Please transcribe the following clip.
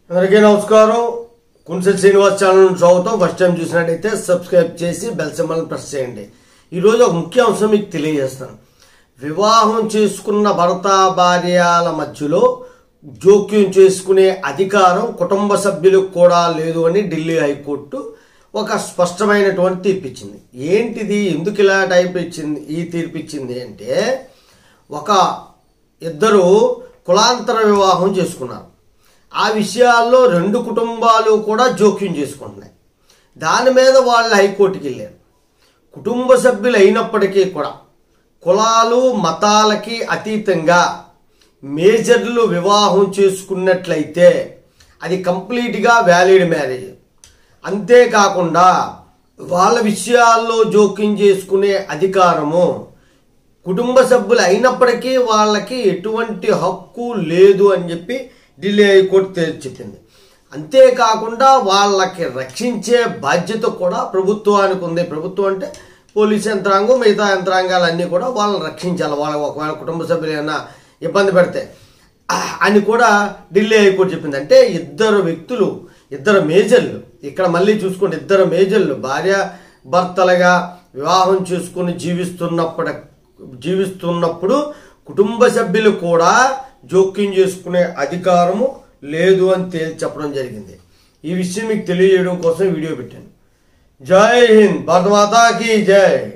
అందరికీ నమస్కారం కుంసల్ శ్రీనివాస్ ఛానల్ స్వాగతం ఫస్ట్ టైం చూసినట్టయితే సబ్స్క్రైబ్ చేసి బెల్ సింబల్ ప్రెస్ చేయండి ఈరోజు ఒక ముఖ్య అంశం మీకు తెలియజేస్తాను వివాహం చేసుకున్న భర్త భార్యల మధ్యలో జోక్యం చేసుకునే అధికారం కుటుంబ సభ్యులకు కూడా లేదు అని ఢిల్లీ హైకోర్టు ఒక స్పష్టమైనటువంటి తీర్పు ఇచ్చింది ఏంటిది ఎందుకు ఇలా టైప్ ఇచ్చింది ఈ తీర్పు ఇచ్చింది అంటే ఒక ఇద్దరు కులాంతర వివాహం చేసుకున్నారు ఆ విషయాల్లో రెండు కుటుంబాలు కూడా జోక్యం చేసుకుంటున్నాయి దాని మీద వాళ్ళు హైకోర్టుకి వెళ్ళారు కుటుంబ సభ్యులు అయినప్పటికీ కూడా కులాలు మతాలకి అతీతంగా మేజర్లు వివాహం చేసుకున్నట్లయితే అది కంప్లీట్గా వ్యాలిడ్ మ్యారేజ్ అంతేకాకుండా వాళ్ళ విషయాల్లో జోక్యం చేసుకునే అధికారము కుటుంబ సభ్యులు అయినప్పటికీ వాళ్ళకి ఎటువంటి హక్కు లేదు అని చెప్పి ఢిల్లీ హైకోర్టు తేల్చి చెప్పింది అంతేకాకుండా వాళ్ళకి రక్షించే బాధ్యత కూడా ప్రభుత్వానికి ఉంది ప్రభుత్వం అంటే పోలీస్ యంత్రాంగం మిగతా యంత్రాంగాలన్నీ కూడా వాళ్ళని రక్షించాలి వాళ్ళ ఒకవేళ కుటుంబ సభ్యులు ఏమైనా ఇబ్బంది పెడితే అని కూడా ఢిల్లీ హైకోర్టు చెప్పింది అంటే ఇద్దరు వ్యక్తులు ఇద్దరు మేజర్లు ఇక్కడ మళ్ళీ చూసుకుంటే ఇద్దరు మేజర్లు భార్య భర్తలుగా వివాహం చేసుకుని జీవిస్తున్నప్పుడు జీవిస్తున్నప్పుడు కుటుంబ సభ్యులు కూడా జోక్యం చేసుకునే అధికారము లేదు అని తేల్చి చెప్పడం జరిగింది ఈ విషయం మీకు తెలియజేయడం కోసం వీడియో పెట్టాను జై హింద్ భారత మాతాకి జై